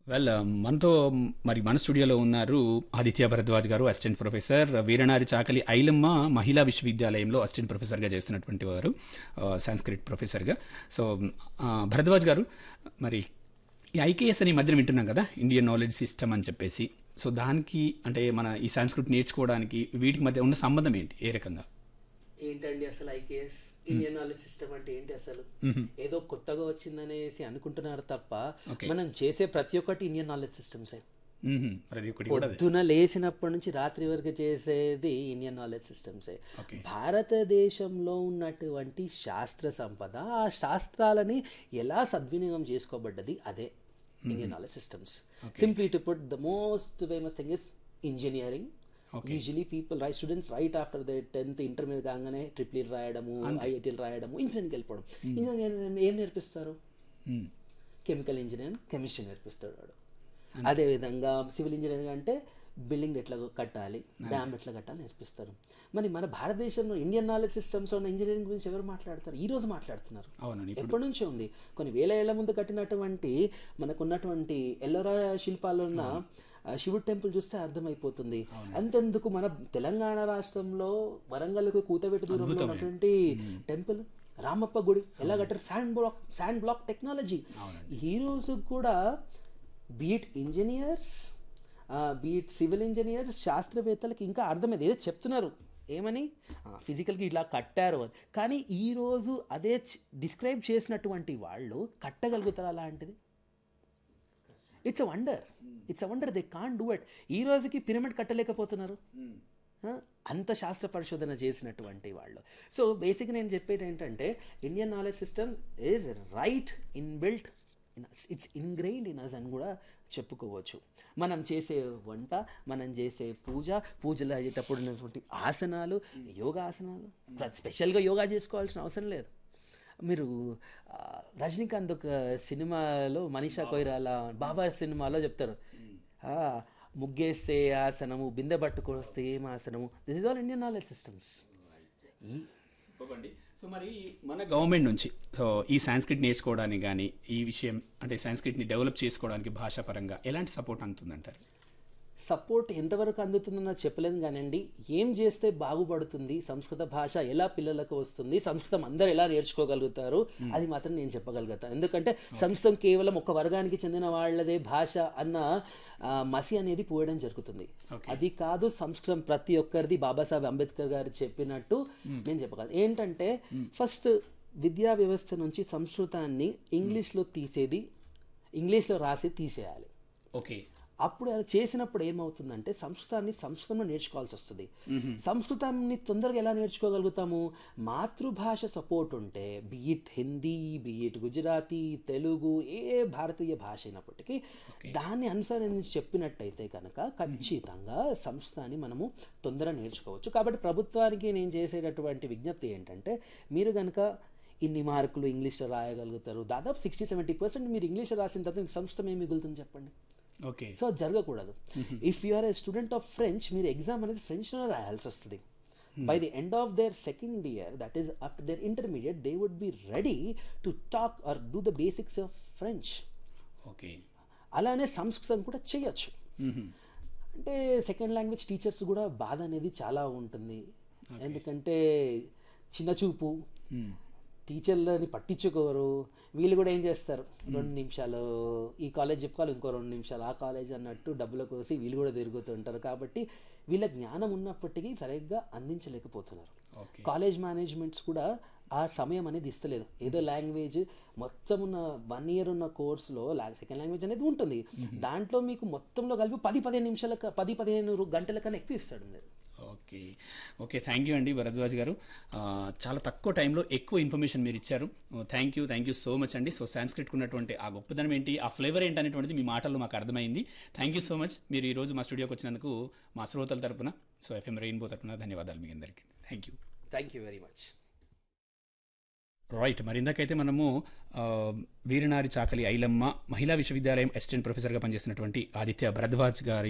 Well మనతో మరి మన స్టూడియోలో ఉన్నారు ఆదిత్య భరద్వాజ్ గారు అసిస్టెంట్ ప్రొఫెసర్ వీరనారి చాకలి ఐలమ్మ మహిళా విశ్వవిద్యాలయంలో అసిస్టెంట్ ప్రొఫెసర్గా చేస్తున్నటువంటి వారు సాంస్క్రిట్ ప్రొఫెసర్గా సో ఆ, భరద్వాజ్ గారు మరి ఈ ఐకేఎస్ అని ఈ మధ్యన వింటున్నాం కదా ఇండియన్ నాలెడ్జ్ సిస్టమ్ అని చెప్పేసి సో దానికి అంటే మన ఈ సంస్కృతి నేర్చుకోవడానికి వీటికి మధ్య ఉన్న సంబంధం ఏంటి ఏ రకంగా ఏంటండి అసలు ఐకేఎస్ ఇండియన్ నాలెడ్జ్ సిస్టమ్ అంటే ఏంటి అసలు ఏదో కొత్తగా వచ్చిందనేసి అనుకుంటున్నారు తప్ప Okay. మనం చేసే ప్రతి ఒక్కటి ఇండియన్ నాలెడ్జ్ సిస్టమ్సే మ్మ్. ప్రతి ఒక్కటి కూడా అదే. పొద్దున లేచినప్పటి నుంచి రాత్రి వరకు చేసేది ఇండియన్ నాలెడ్జ్ సిస్టమ్సే Okay. భారతదేశంలో ఉన్నటువంటి శాస్త్ర సంపద ఆ శాస్త్రాలని ఎలా సద్వినియోగం చేసుకోబడ్డది అదే Indian knowledge systems simply to put the most famous thing is engineering usually people రై students right after the tenth intermediate కాగానే ట్రిపుల్ రాయడము ఐఐటీలు రాయడము ఇంజనీరింగ్కి వెళ్ళిపోవడం ఇంజనీరింగ్ ఏం నేర్పిస్తారు మ్మ్. కెమికల్ ఇంజనీర్ కెమిస్ట్రీ నేర్పిస్తాడు వాడు అదేవిధంగా సివిల్ ఇంజనీరింగ్ అంటే బిల్డింగ్ ఎట్లా కట్టాలి డ్యామ్ ఎట్లా కట్టాలి నేర్పిస్తారు మరి మన భారతదేశంలో ఇండియన్ నాలెడ్జ్ సిస్టమ్స్ ఉన్న ఇంజనీరింగ్ గురించి ఎవరు మాట్లాడతారు ఈ రోజు మాట్లాడుతున్నారు అవునండి ఎప్పటి నుంచో ఉంది కొన్ని వేల ఏళ్ల ముందు కట్టినటువంటి మనకున్నటువంటి ఎల్లోరా శిల్పాలు ఉన్న ఆ, శివుడి టెంపుల్ చూస్తే అర్థమైపోతుంది అంతెందుకు మన తెలంగాణ రాష్ట్రంలో వరంగల్కు కూతబెట్టి దూరంలో ఉన్నటువంటి టెంపుల్ రామప్ప గుడి ఎలా కట్టారు sand block sand block technology ఈ రోజు కూడా be it engineers be it civil engineers శాస్త్రవేత్తలకి ఇంకా అర్థమైంది ఏదో చెప్తున్నారు ఏమని ఫిజికల్గా ఇట్లా కట్టారు అని కానీ ఈరోజు అదే డిస్క్రైబ్ చేసినటువంటి వాళ్ళు కట్టగలుగుతారు అలాంటిది it's a wonder it's a wonder they can do it ఈ రోజుకి పిరమిడ్ కట్టలేకపోతున్నారు ఆ, అంత శాస్త్ర పరిశోధన చేసినటువంటి వాళ్ళు సో బేసిక్ నేను చెప్పేది ఏంటంటే Indian knowledge system is right in built in it's ingrained in us అని కూడా చెప్పుకోవచ్చు మనం చేసే వంట మనం చేసే పూజ పూజలు అయ్యేటప్పుడు ఉన్నటువంటి ఆసనాలు యోగా ఆసనాలు స్పెషల్గా యోగా చేసుకోవాల్సిన అవసరం లేదు మీరు ఆ, రజనీకాంత్ ఒక సినిమాలో మనీషా కొయిరాల బాబా సినిమాలో చెప్తారు ఆ, ముగ్గేస్తే ఆసనము బిందె పట్టుకొస్తే ఏం ఆసనము this is all Indian knowledge systems ఈ చెప్పండి సో మరి మన గవర్నమెంట్ నుంచి సో ఈ సాంస్క్రిట్ నేర్చుకోవడానికి కానీ ఈ విషయం అంటే సాంస్క్రిట్ని డెవలప్ చేసుకోవడానికి భాషాపరంగా ఎలాంటి సపోర్ట్ అందుతుందంటారు సపోర్ట్ ఎంతవరకు అందుతుందో చెప్పలేను కానండి ఏం చేస్తే బాగుపడుతుంది సంస్కృత భాష ఎలా పిల్లలకు వస్తుంది సంస్కృతం అందరు ఎలా నేర్చుకోగలుగుతారు అది మాత్రం నేను చెప్పగలుగుతాను ఎందుకంటే సంస్కృతం కేవలం ఒక వర్గానికి చెందిన వాళ్ళదే భాష అన్న ఆ, మసి అనేది పోయడం జరుగుతుంది అది కాదు సంస్కృతం ప్రతి ఒక్కరిది బాబాసాహెబ్ అంబేద్కర్ గారు చెప్పినట్టు నేను చెప్పగలను ఏంటంటే ఫస్ట్ విద్యా వ్యవస్థ నుంచి సంస్కృతాన్ని ఇంగ్లీష్లో తీసేది ఇంగ్లీష్లో రాసి తీసేయాలి ఓకే అప్పుడు అలా చేసినప్పుడు ఏమవుతుందంటే సంస్కృతాన్ని సంస్కృతంలో నేర్చుకోవాల్సి వస్తుంది సంస్కృతాన్ని తొందరగా ఎలా నేర్చుకోగలుగుతాము మాతృభాష సపోర్ట్ ఉంటే బీట్ హిందీ బీట్ గుజరాతీ తెలుగు ఏ భారతీయ భాష అయినప్పటికీ దాన్ని అనుసరించి చెప్పినట్టయితే కనుక ఖచ్చితంగా సంస్కృతాన్ని మనము తొందరగా నేర్చుకోవచ్చు కాబట్టి ప్రభుత్వానికి నేను చేసేటటువంటి విజ్ఞప్తి ఏంటంటే మీరు కనుక ఇన్ని మార్కులు ఇంగ్లీష్లో రాయగలుగుతారు దాదాపు సిక్స్టీ సెవెంటీ పర్సెంట్ మీరు ఇంగ్లీష్లో రాసిన తర్వాత మీకు సంస్కృతం ఏం మిగులుతుంది చెప్పండి ఓకే సో అది జరగకూడదు if you are a student of French మీరు ఎగ్జామ్ అనేది ఫ్రెంచ్లో రాయాల్సి వస్తుంది by the end of their second year that is after their intermediate they would be ready to talk or do the basics of French okay అలానే సంస్కృతం కూడా చేయొచ్చు అంటే second language teachers కూడా బాధ అనేది చాలా ఉంటుంది ఎందుకంటే చిన్న చూపు టీచర్లని పట్టించుకోరు వీళ్ళు కూడా ఏం చేస్తారు రెండు నిమిషాలు ఈ కాలేజ్ చెప్పుకోవాలి ఇంకో రెండు నిమిషాలు ఆ కాలేజ్ అన్నట్టు డబ్బుల కోసి వీళ్ళు కూడా తిరుగుతుంటారు కాబట్టి వీళ్ళ జ్ఞానం ఉన్నప్పటికీ సరిగ్గా అందించలేకపోతున్నారు ఓకే కాలేజ్ మేనేజ్మెంట్స్ కూడా ఆ సమయం అనేది ఇస్తలేదు ఏదో లాంగ్వేజ్ మొత్తం ఉన్న వన్ ఇయర్ ఉన్న కోర్సులో సెకండ్ లాంగ్వేజ్ అనేది ఉంటుంది దాంట్లో మీకు మొత్తంలో కలిపి పది పదిహేను నిమిషాల క- పది పదిహేను రు- గంటల కన్నా ఎక్కువ ఇస్తాడు మీరు ఓకే ఓకే థ్యాంక్ యూ అండి భరద్వాజ్ గారు ఆ, చాలా తక్కువ టైంలో ఎక్కువ ఇన్ఫర్మేషన్ మీరు ఇచ్చారు thank you thank you so much అండి సో సాంస్క్రిట్కి ఉన్నటువంటి ఆ గొప్పదనం ఏంటి ఆ ఫ్లేవర్ ఏంటి అనేటువంటిది మీ మాటల్లో మాకు అర్థమైంది థ్యాంక్ యూ సో మచ్ మీరు ఈరోజు మా స్టూడియోకి వచ్చినందుకు మా శ్రోతల తరపున సో ఎఫ్ఎం రెయిన్బో తరపున ధన్యవాదాలు మీ అందరికీ thank you thank you very much right మరి ఇందాకైతే మనము ఆ, వీరనారి చాకలి ఐలమ్మ మహిళా విశ్వవిద్యాలయం అసిస్టెంట్ ప్రొఫెసర్గా పనిచేస్తున్నటువంటి ఆదిత్య భరద్వాజ్ గారి